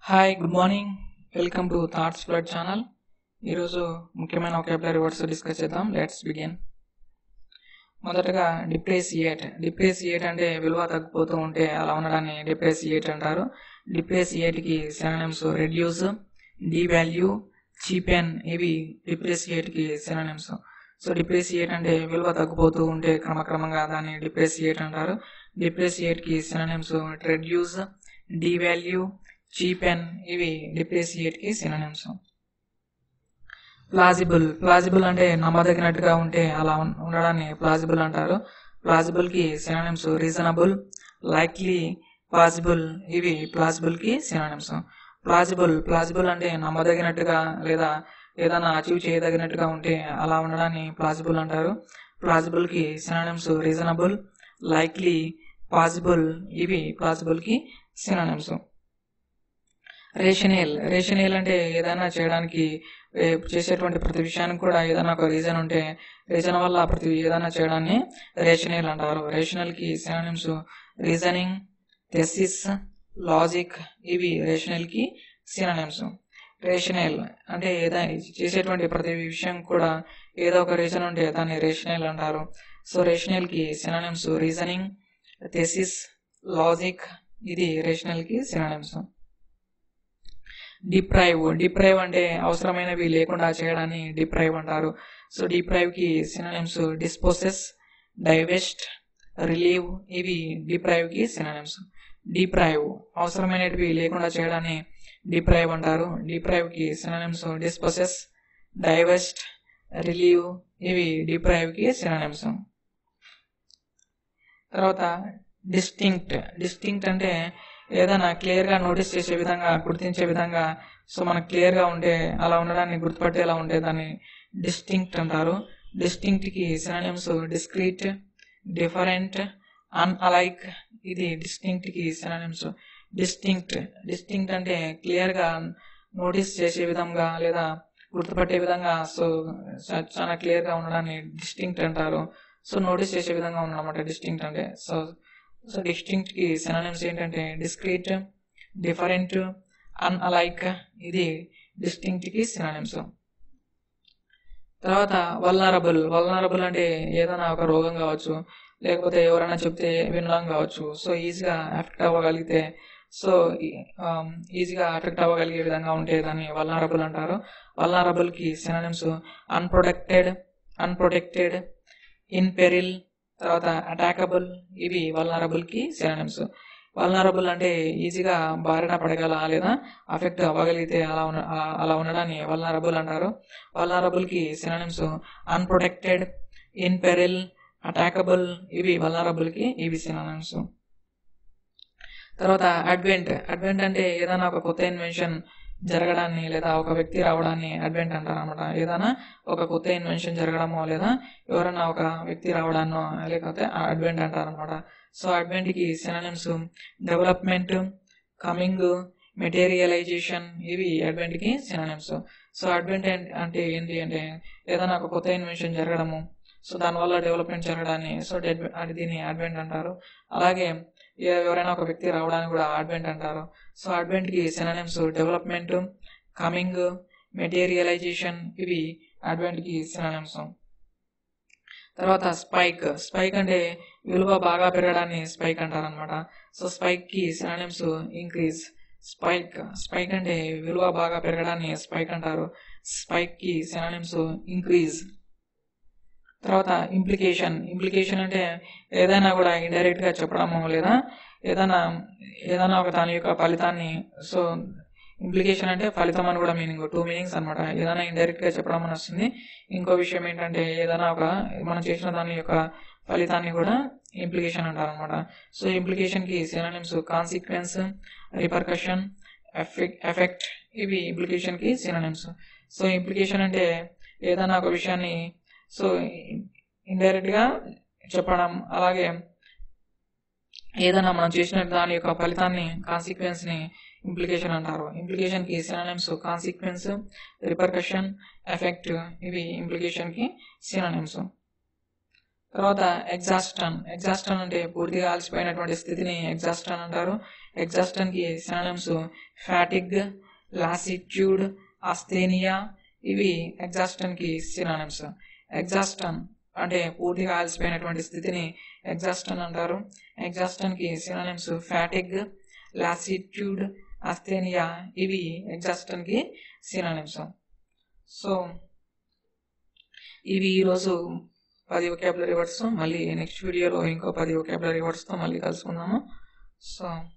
hi good morning welcome to thoughts flood channel ఈరోజు ముఖ్యమైన vocabulary words discuss చేద్దాం let's begin మొదటగా depreciate డిప్రేసియేట్ అంటే విలువ తగ్గిపోతూ ఉంటే అలా ఉండడాన్ని డిప్రేసియేట్ అంటారు డిప్రేసియేట్కి సినానిమ్స్ రెడ్యూస్ వాల్యూ చీపెన్ ఇవి డిప్రేసియేట్కి సినానిమ్స్ సో డిప్రేసియేట్ అంటే విలువ తగ్గిపోతూ ఉంటే క్రమక్రమంగా దాన్ని డిప్రేసియేట్ అంటారు డిప్రేసియేట్కి సినానిమ్స్ రెడ్యూస్ వాల్యూ చీపెన్ ఇవి డిప్రేసియేట్కి సినానిమ్స్ ప్లాజిబుల్ ప్లాజిబుల్ అంటే నమ్మదగినట్టుగా ఉంటే అలా ఉన్- ఉండడాన్ని ప్లాజిబుల్ అంటారు ప్లాజిబుల్ కి సినానిమ్స్ రీజనబుల్ లైక్లీ పాసిబుల్ ఇవి ప్లాజిబుల్ కి సినానిమ్స్ ప్లాజిబుల్ ప్లాజిబుల్ అంటే నమ్మదగినట్టుగా లేదా ఏదైనా అచీవ్ చేయదగినట్టుగా ఉంటే అలా ఉండడాన్ని ప్లాజిబుల్ అంటారు ప్లాజిబుల్ కి సినానిమ్స్ రీజనబుల్ లైక్లీ పాసిబుల్ ఇవి ప్లాజిబుల్ కి సినానిమ్స్ రేషనల్ రేషనల్ అంటే ఏదైనా చేయడానికి ఏ, చేసేటువంటి ప్రతి విషయానికి కూడా ఏదైనా ఒక రీజన్ ఉంటే రీజన్ వల్ల ప్రతి ఏదైనా చేయడాన్ని రేషనల్ అంటారు రేషనల్ కి సినానిమ్స్ రీజనింగ్ థెసిస్ లాజిక్ ఇవి రేషనల్ కి సినానిమ్స్ రేషనల్ అంటే ఏదైనా చేసేటువంటి ప్రతి విషయం కూడా ఏదో ఒక రీజన్ ఉంటే దాన్ని రేషనల్ అంటారు సో రేషనల్ కి సినానిమ్స్ రీజనింగ్ థెసిస్ లాజిక్ ఇది రేషనల్ కి సినానిమ్స్ డిప్రైవ్ డిప్రైవ్ అంటే అవసరమైనవి లేకుండా చేయడాన్ని డిప్రైవ్ అంటారు సో డిప్రైవ్ కి సినానిమ్స్ డిస్పోసెస్ డైవెస్ట్ రిలీవ్ ఇవి డిప్రైవ్ కి సినానిమ్స్ డిప్రైవ్ అవసరమైనవి లేకుండా చేయడాన్ని డిప్రైవ్ అంటారు డిప్రైవ్ కి సినానిమ్స్ డిస్పోసెస్ డైవెస్ట్ రిలీవ్ ఇవి డిప్రైవ్ కి సినానిమ్స్ తర్వాత డిస్టింక్ట్ డిస్టింక్ట్ అంటే ఏదైనా క్లియర్ గా నోటీస్ చేసే విధంగా గుర్తించే విధంగా సో మనకు క్లియర్ గా ఉంటే అలా ఉండడాన్ని గుర్తుపట్టేలా ఉంటే దాన్ని డిస్టింక్ట్ అంటారు డిస్టింక్ట్ కి synonyms discrete different unalike ఇది డిస్టింక్ట్ కి సినానిమ్స్ డిస్టింక్ట్ డిస్టింక్ట్ అంటే క్లియర్ గా నోటీస్ చేసే విధంగా లేదా గుర్తుపట్టే విధంగా సో చా- చాలా క్లియర్ గా ఉండడాన్ని డిస్టింక్ట్ అంటారు సో నోటీస్ చేసే విధంగా ఉండడం డిస్టింక్ట్ అంటే సో సో డిస్టింక్ట్ కి సినానిమ్స్ ఏంటంటే డిస్క్రీట్ డిఫరెంట్ అన్ అలైక్ ఇది డిస్టింక్ట్ కి సినానిమ్స్ తర్వాత వల్నరబుల్ వల్నరబుల్ అంటే ఏదైనా ఒక రోగం కావచ్చు లేకపోతే ఎవరైనా చెప్తే వినడం కావచ్చు సో ఈజీగా ఎఫెక్ట్ అవ్వగలిగితే సో ఈజీగా ఎఫెక్ట్ అవ్వగలిగే విధంగా ఉంటే దాన్ని వల్నరబుల్ అంటారు వల్నరబుల్ కి synonyms unprotected unprotected in peril తర్వాత అటాకబుల్ ఇవి వల్నరబుల్ కి సినానిమ్స్ వల్నరబుల్ అంటే ఈజీగా బారిన పడగల లేదా అఫెక్ట్ అవ్వగలిగితే అలా ఉన్న ఆ- అలా ఉండడాన్ని వల్నరబుల్ అంటారు వల్నరబుల్ కి synonyms unprotected in peril attackable ఇవి వల్నరబుల్ కి ఇవి సినానిమ్స్ తర్వాత అడ్వెంట్ అడ్వెంట్ అంటే ఏదైనా ఒక కొత్త ఇన్వెన్షన్ జరగడాన్ని లేదా ఒక వ్యక్తి రావడాన్ని అడ్వెంట్ అంటారు అనమాట ఏదైనా ఒక కొత్త ఇన్వెన్షన్ జరగడమో లేదా ఎవరైనా ఒక వ్యక్తి రావడాన్నో లేకపోతే అడ్వెంట్ అంటారు అనమాట సో అడ్వెంట్ కి సినానిమ్స్ డెవలప్మెంట్ కమింగ్ మెటీరియలైజేషన్ ఇవి అడ్వెంట్ కి సినానిమ్స్ సో అడ్వెంట్ అంటే ఏంటి అంటే ఏదైనా ఒక కొత్త ఇన్వెన్షన్ జరగడము సో దానివల్ల డెవలప్మెంట్ జరగడాన్ని సో డెడ్- అది దీన్ని అడ్వెంట్ అంటారు అలాగే ఏ- ఎవరైనా ఒక వ్యక్తి రావడానికి కూడా అడ్వెంట్ అంటారు సో అడ్వెంట్ కి సినానిమ్స్ డెవలప్మెంట్ కమింగ్ మెటీరియలైజేషన్ ఇవి అడ్వెంట్ కి సినానిమ్స్ తర్వాత స్పైక్ స్పైక్ అంటే విలువ బాగా పెరగడాన్ని స్పైక్ అంటారు అనమాట సో స్పైక్ కి సినానిమ్స్ ఇంక్రీజ్ స్పైక్ స్పైక్ అంటే విలువ బాగా పెరగడాన్ని స్పైక్ అంటారు స్పైక్ కి సినానిమ్స్ ఇంక్రీజ్ తర్వాత ఇంప్లికేషన్ ఇంప్లికేషన్ అంటే ఏదైనా కూడా ఇండైరెక్ట్ గా చెప్పడము లేదా ఏదైనా ఏదైనా ఒక దాని యొక్క ఫలితాన్ని సో ఇంప్లికేషన్ అంటే ఫలితం అని కూడా మీనింగ్ టూ మీనింగ్స్ అన్నమాట ఏదైనా ఇండైరెక్ట్ గా చెప్పడం అని వస్తుంది ఇంకో విషయం ఏంటంటే ఏదైనా ఒక మనం చేసిన దాని యొక్క ఫలితాన్ని కూడా ఇంప్లికేషన్ అంటారు అనమాట సో ఇంప్లికేషన్ కి సినానిమ్స్ కాన్సిక్వెన్స్ రిపర్కషన్ ఎఫెక్ట్ ఇవి ఇంప్లికేషన్ కి సినానిమ్స్ సో ఇంప్లికేషన్ అంటే ఏదైనా ఒక విషయాన్ని సో ఇండైరెక్ట్ గా చెప్పడం అలాగే ఏదైనా మనం చేసిన దాని యొక్క ఫలితాన్ని కాన్సిక్వెన్స్ ని ఇంప్లికేషన్ అంటారు ఇంప్లికేషన్ కి సినానిమ్స్ కాన్సిక్వెన్స్ రిపర్కషన్ ఎఫెక్ట్ ఇవి ఇంప్లికేషన్ కి సినానిమ్స్ తర్వాత ఎగ్జాస్టన్ ఎగ్జాస్టన్ అంటే పూర్తిగా అలసిపోయినటువంటి స్థితిని ఎగ్జాస్టన్ అంటారు ఎగ్జాస్టన్ కి సినానిమ్స్ ఫ్యాటిగ్ లాసిట్యూడ్ అస్థేనియా ఇవి ఎగ్జాస్టన్ కి సినానిమ్స్ ఎగ్జాస్టన్ అంటే పూర్తిగా అలసిపోయినటువంటి స్థితిని ఎగ్జాస్టన్ అంటారు ఎగ్జాస్టన్ కి సినానిమ్స్ ఫ్యాటిగ్ లాసిట్యూడ్ అస్థేనియా ఇవి ఎగ్జాస్టన్ కి సినానిమ్స్ సో ఇవి ఈరోజు పది ఒకేబులరీ వర్డ్స్ మళ్ళీ నెక్స్ట్ వీడియోలో ఇంకో పది ఒకేబులరీ వర్డ్స్తో మళ్ళీ కలుసుకుందాము సో